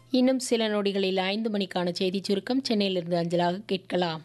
இன்னும் சில நொடிகளில் ஐந்து மணிக்கான செய்திச் சுருக்கம் சென்னையிலிருந்து அஞ்சலாக கேட்கலாம்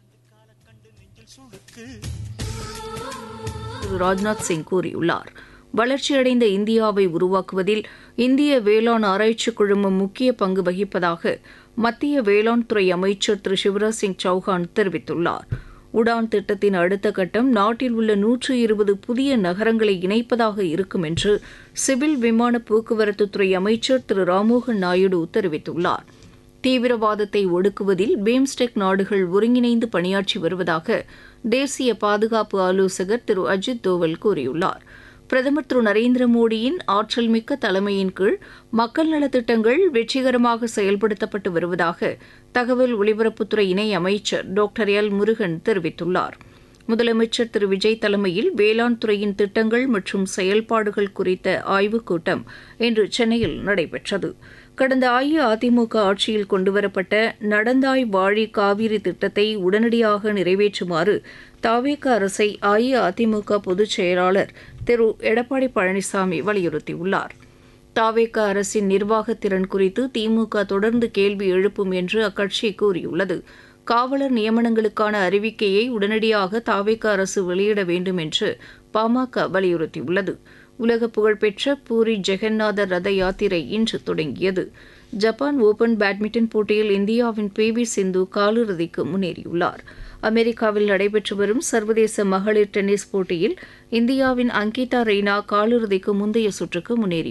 திரு ராஜ்நாத் சிங் கூறியுள்ளார் வளர்ச்சியடைந்த இந்தியாவை உருவாக்குவதில் இந்திய வேளாண் ஆராய்ச்சி குழுமம் முக்கிய பங்கு வகிப்பதாக மத்திய வேளாண் துறை அமைச்சர் திரு சிவராஜ் சிங் சௌஹான் தெரிவித்துள்ளார் உடான் திட்டத்தின் அடுத்த கட்டம் நாட்டில் உள்ள நூற்று இருபது புதிய நகரங்களை இணைப்பதாக இருக்கும் என்று சிவில் விமான போக்குவரத்துத்துறை அமைச்சர் திரு ராமோகன் நாயுடு தெரிவித்துள்ளார் தீவிரவாதத்தை ஒடுக்குவதில் பிம்ஸ்டெக் நாடுகள் ஒருங்கிணைந்து பணியாற்றி வருவதாக தேசிய பாதுகாப்பு ஆலோசகர் திரு அஜித் தோவல் கூறியுள்ளார் பிரதமர் திரு நரேந்திர மோடியின் ஆற்றல் மிக்க தலைமையின் கீழ் மக்கள் நலத்திட்டங்கள் வெற்றிகரமாக செயல்படுத்தப்பட்டு வருவதாக தகவல் ஒலிபரப்புத்துறை இணை அமைச்சர் டாக்டர் எல் முருகன் தெரிவித்துள்ளார் முதலமைச்சர் திரு விஜய் தலைமையில் வேளாண் துறையின் திட்டங்கள் மற்றும் செயல்பாடுகள் குறித்த ஆய்வுக் கூட்டம் இன்று சென்னையில் நடைபெற்றது கடந்த அஇஅதிமுக ஆட்சியில் கொண்டுவரப்பட்ட நடந்தாய் வாழி காவிரி திட்டத்தை உடனடியாக நிறைவேற்றுமாறு தாவேக அரசை அஇஅதிமுக பொதுச் செயலாளர் திரு எடப்பாடி பழனிசாமி வலியுறுத்தியுள்ளார் தாவேக அரசின் நிர்வாகத்திறன் குறித்து திமுக தொடர்ந்து கேள்வி எழுப்பும் என்று அக்கட்சி கூறியுள்ளது காவலர் நியமனங்களுக்கான அறிவிக்கையை உடனடியாக தாவேக அரசு வெளியிட வேண்டும் என்று பாமக வலியுறுத்தியுள்ளது உலக புகழ்பெற்ற பூரி ஜெகநாதர் ரத யாத்திரை இன்று தொடங்கியது ஜப்பான் ஓபன் பேட்மிண்டன் போட்டியில் இந்தியாவின் பி வி சிந்து காலிறுதிக்கு முன்னேறியுள்ளார் அமெரிக்காவில் நடைபெற்று வரும் சர்வதேச மகளிர் டென்னிஸ் போட்டியில் இந்தியாவின் அங்கிதா ரெய்னா காலிறுதிக்கு முந்தைய சுற்றுக்கு முன்னேறி